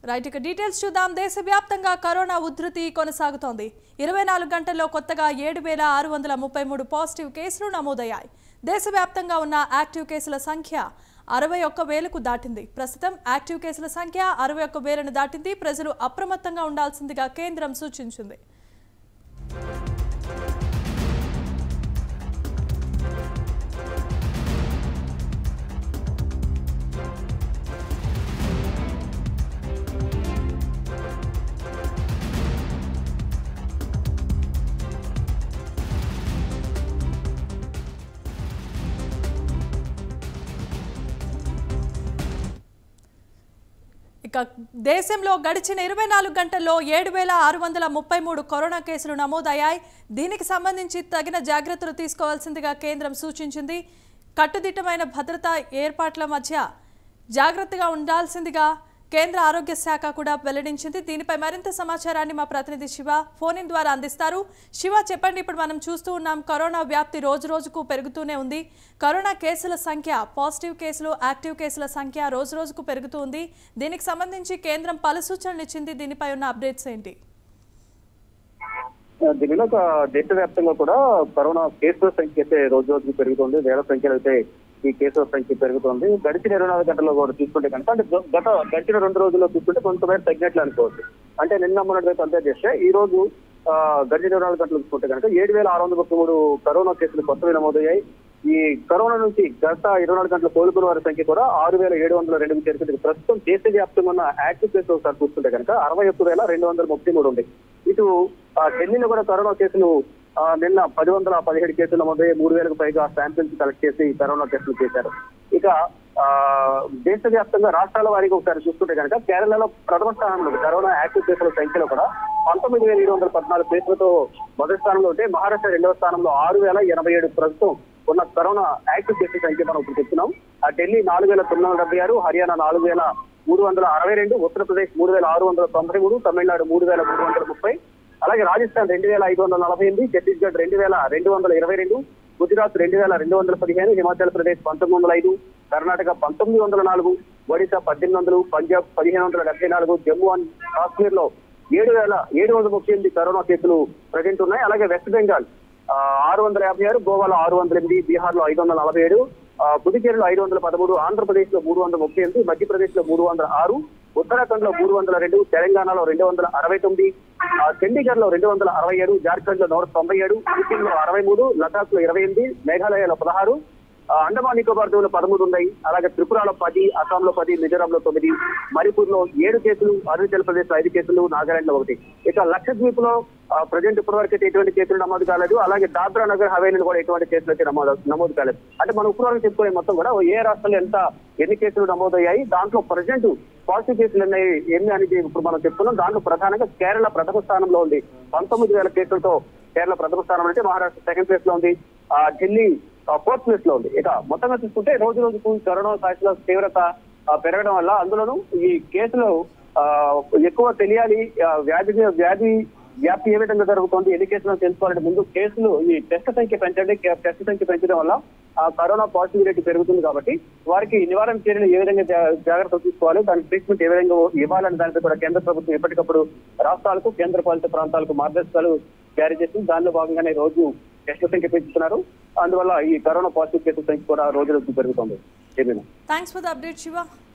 Right ఇక details చూద్దాం దేశవ్యాప్తంగా కరోనా ఉధృతి కొనసాగుతోంది ఇరవై నాలుగు గంటల్లో కొత్తగా ఏడు వేల ఆరు వందల ముప్పై మూడు పాజిటివ్ కేసులు నమోదయ్యాయి దేశవ్యాప్తంగా ఉన్న యాక్టివ్ కేసుల సంఖ్య అరవై ఒక్క వేలకు దాటింది ప్రస్తుతం యాక్టివ్ కేసుల సంఖ్య అరవై ఒక్క వేలను దాటింది ప్రజలు అప్రమత్తంగా ఉండాల్సిందిగా కేంద్రం సూచించింది ఇక దేశంలో గడిచిన ఇరవై నాలుగు గంటల్లో ఏడు వేల ఆరు వందల ముప్పై మూడు కరోనా కేసులు నమోదయ్యాయి దీనికి సంబంధించి తగిన జాగ్రత్తలు తీసుకోవాల్సిందిగా కేంద్రం సూచించింది కట్టుదిట్టమైన భద్రతా ఏర్పాట్ల మధ్య జాగ్రత్తగా ఉండాల్సిందిగా కేంద్ర ఆరోగ్య శాఖ కూడా వెల్లడించింది దీనిపై మరింత సమాచారాన్ని మా ప్రతినిధి శివ ఫోన్ ఇన్ ద్వారా అందిస్తారు శివ చెప్పండి ఇప్పుడు మనం చూస్తూ ఉన్నాం కరోనా వ్యాప్తి రోజు రోజుకు పెరుగుతూనే ఉంది కరోనా కేసుల సంఖ్య పాజిటివ్ కేసులు యాక్టివ్ కేసుల సంఖ్య రోజు రోజుకు పెరుగుతూ ఉంది దీనికి సంబంధించి కేంద్రం పలు సూచనలు ఇచ్చింది దీనిపై ఉన్న అప్డేట్స్ ఏంటి దీనిలో ఒక దేశవ్యాప్తంగా కూడా కరోనా కేసుల సంఖ్య అయితే రోజు రోజుకు పెరుగుతుంది వేల సంఖ్యలో అయితే ఈ కేసుల సంఖ్య పెరుగుతుంది గడిచిన ఇరవై నాలుగు గంటల్లో కూడా చూసుకుంటే కనుక అంటే గ- గత గడిచిన రెండు రోజుల్లో చూసుకుంటే కొంతమేర తగ్గినట్లు అనుకోవచ్చు అంటే నిన్న మొన్నటి రేపు అంతే చేస్తే ఈ రోజు ఆ, గడిచిన ఇరవై నాలుగు గంటలు చూసుకుంటే కనుక ఏడు వేల ఆరు వందల ముప్పై మూడు కరోనా కేసులు కొత్తవి నమోదయ్యాయి ఈ కరోనా నుంచి గత ఇరవై నాలుగు గంటల కోలుకున్న వారి సంఖ్య కూడా ఆరు వేల ఏడు వందల రెండు చేరుకుంది ప్రస్తుతం దేశవ్యాప్తంగా ఉన్న యాక్టివ్ కేసులు ఒకసారి చూసుకుంటే కనుక అరవై ఒక్క వేల రెండు వందల ముప్పై మూడు ఉంది ఇటు ఆ, ఢిల్లీలో కూడా కరోనా కేసులు ఆ, నిన్న పది వందల పదిహేడు కేసులు నమోదయ్యాయి మూడు వేలకు పైగా శాంపిల్స్ కలెక్ట్ చేసి కరోనా టెస్టులు చేశారు ఇక ఆ, దేశవ్యాప్తంగా రాష్ట్రాల వారికి ఒకసారి చూసుకుంటే కనుక కేరళలో ప్రథమ స్థానంలో ఉంది. కరోనా యాక్టివ్ కేసుల సంఖ్యలో కూడా పంతొమ్మిది వేల ఏడు వందల పద్నాలుగు కేసులతో మొదటి స్థానంలో ఉంటే మహారాష్ట్ర రెండవ స్థానంలో ఆరు వేల ఎనభై ఏడు ప్రస్తుతం ఉన్న కరోనా యాక్టివ్ కేసుల సంఖ్య మనం ఇప్పుడు చెప్తున్నాం ఆ ఢిల్లీ నాలుగు వేల తొమ్మిది వందల డెబ్బై ఆరు హర్యానా నాలుగు వేల మూడు వందల అరవై రెండు ఉత్తరప్రదేశ్ మూడు వేల ఆరు వందల తొంభై మూడు తమిళనాడు మూడు వేల మూడు వందల ముప్పై అలాగే రాజస్థాన్ రెండు వేల ఐదు వందల నలభై ఎనిమిది ఛత్తీస్గఢ్ రెండు వేల రెండు వందల ఇరవై రెండు గుజరాత్ రెండు వేల రెండు వందల పదిహేను హిమాచల్ ప్రదేశ్ పంతొమ్మిది వందల ఐదు కర్ణాటక పంతొమ్మిది వందల నాలుగు ఒడిశా పద్దెనిమిది వందలు పంజాబ్ పదిహేను వందల డెబ్బై నాలుగు జమ్మూ అండ్ కాశ్మీర్ లో ఏడు వేల ఏడు వందల ముప్పై ఎనిమిది కరోనా కేసులు ప్రజెంట్ ఉన్నాయి అలాగే వెస్ట్ బెంగాల్ ఆ, ఆరు వందల యాభై ఆరు గోవాలో ఆరు వందల ఎనిమిది బీహార్ లో ఐదు వందల నలభై ఏడు ఆ, పుదుచ్చేరిలో ఐదు వందల పదమూడు ఆంధ్రప్రదేశ్ లో మూడు వందల ముప్పై ఎనిమిది మధ్యప్రదేశ్ లో మూడు వందల ఆరు ఉత్తరాఖండ్ లో మూడు వందల రెండు తెలంగాణలో రెండు వందల అరవై తొమ్మిది ఆ, చండీగఢ్ లో రెండు వందల అరవై ఏడు జార్ఖండ్ లో నూట తొంభై ఏడు సిక్కిం లో అరవై మూడు లదాఖ్ లో ఇరవై ఎనిమిది మేఘాలయలో పదహారు ఆ, అండమాన్ నికోబార్ దీవులు పదమూడు ఉన్నాయి అలాగే త్రిపురలో పది అస్సాంలో పది మిజోరాంలో తొమ్మిది మణిపూర్ లో ఏడు కేసులు అరుణాచల్ ప్రదేశ్ లో ఐదు కేసులు నాగాలాండ్ లో ఒకటి ఇక లక్షద్వీప్ లో ప్రజెంట్ ఇప్పటి వరకు అయితే ఎటువంటి కేసులు నమోదు కాలేదు అలాగే దాద్రా నగర్ హవేలీలో కూడా ఎటువంటి కేసులు అయితే నమోదు నమోదు కాలేదు అంటే మనం ఇప్పటి వరకు చెప్పుకునే మొత్తం కూడా ఏ రాష్ట్రంలో ఎంత ఎన్ని కేసులు నమోదయ్యాయి దాంట్లో ప్రజెంట్ పాజిటివ్ కేసులు ఉన్నాయి ఎన్ని అనేది ఇప్పుడు మనం చెప్తున్నాం దాంట్లో ప్రధానంగా కేరళ ప్రథమ స్థానంలో ఉంది పంతొమ్మిది వేల కేసులతో కేరళ ప్రథమ స్థానం అంటే మహారాష్ట్ర సెకండ్ ప్లేస్ లో ఉంది ఆ ఢిల్లీ ఫోర్త్ ప్లేస్ లో ఉంది ఇక మొత్తంగా చూసుకుంటే రోజు రోజుకు కరోనా కేసుల తీవ్రత ఆ, పెరగడం వల్ల అందులోనూ ఈ కేసులు ఆ, ఎక్కువ తెలియాలి ఆ, వ్యాధి వ్యాధి వ్యాప్తి ఏ విధంగా జరుగుతుంది ఎన్ని కేసులు తెలుసుకోవాలంటే ముందు కేసులు ఈ టెస్ట్ సంఖ్య పెంచండి కే- టెస్ట్ సంఖ్య పెంచడం వల్ల ఆ కరోనా పాజిటివ్ రేట్ పెరుగుతుంది కాబట్టి వారికి నివారణ చర్యలు ఏ విధంగా జా- జాగ్రత్తలు తీసుకోవాలి దానికి ట్రీట్మెంట్ ఏ విధంగా ఇవ్వాలని దానిపై కూడా కేంద్ర ప్రభుత్వం ఎప్పటికప్పుడు రాష్ట్రాలకు కేంద్ర పాలిత ప్రాంతాలకు మార్గదర్శకాలు జారీ చేసింది దానిలో భాగంగానే రోజు టెస్టుల సంఖ్య పెంచుతున్నారు అందువల్ల ఈ కరోనా పాజిటివ్ కేసుల సంఖ్య కూడా రోజు రోజు పెరుగుతుంది ఏమైనా thanks for the update Shiva